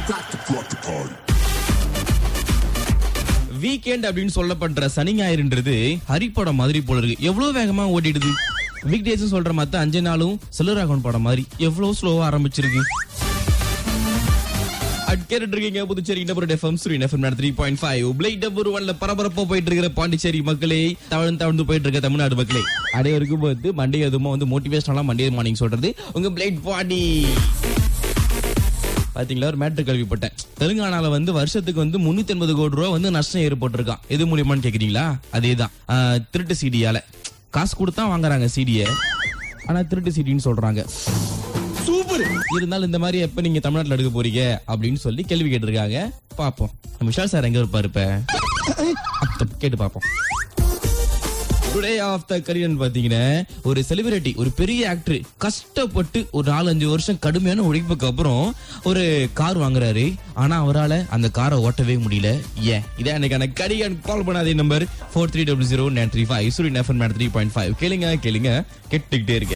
weekend அப்படின்னு சொல்லப்படுற சனி ஞாயிறுன்றது ஹரிப்படம் மாதிரி போல இருக்கு எவ்வளவு வேகமா ஓடிடுது வீக் டேஸ் சொல்ற மத்த அஞ்சு நாளும் செல்லுராகவன் படம் மாதிரி எவ்வளவு ஸ்லோவா ஆரம்பிச்சிருக்கு கேட்டுட்டு இருக்கீங்க Puducherry number FM Sri FM three point five flight number ஒன்ல பரபரப்பா போயிட்டு இருக்கிற பாண்டிச்சேரி மக்களே தவழ்ந்து தவழ்ந்து போயிட்டு இருக்க தமிழ்நாடு மக்களே அனைவருக்கும் வந்து மண்டே எதுவும் வந்து மோட்டிவேஷனலா மண்டே மார்னிங் சொல்றது உங்க பிளைட் பாடி பாத்தீங்களா ஒரு மேட்ரு கேள்விப்பட்டேன் தெலுங்கானால வந்து வருஷத்துக்கு வந்து முன்னூத்தி எண்பது கோடி ரூபா வந்து நஷ்டம் ஏற்பட்டிருக்கான் எது மூலியமான்னு கேக்குறீங்களா அதேதான் ஆஹ், திருட்டு சிடியால காசு கொடுத்தா வாங்குறாங்க சிடிய ஆனா திருட்டு சிடின்னு சொல்றாங்க சூப்பர் இருந்தாலும் இந்த மாதிரி எப்ப நீங்க தமிழ்நாட்டுல எடுக்க போறீங்க அப்படின்னு சொல்லி கேள்வி கேட்டிருக்காங்க பாப்போம் நம்ம விஷால் சார் எங்க இருப்பாரு இப்ப அத்த கேட்டு பாப்போம் டுடே ஆஃப் த கரியன் பாத்தீங்கன்னா ஒரு செலிபிரிட்டி ஒரு பெரிய ஆக்டர் கஷ்டப்பட்டு ஒரு நாலஞ்சு வருஷம் கடுமையான உழைப்புக்கு அப்புறம் ஒரு கார் வாங்குறாரு ஆனா அவரால அந்த காரை ஓட்டவே முடியல ஏன் இதான் எனக்கான கரியன் கால் பண்ணாதே number four three double zero nine three five Suryan FM three point five கேளுங்க கேளுங்க கேட்டுக்கிட்டே இருக்கேன்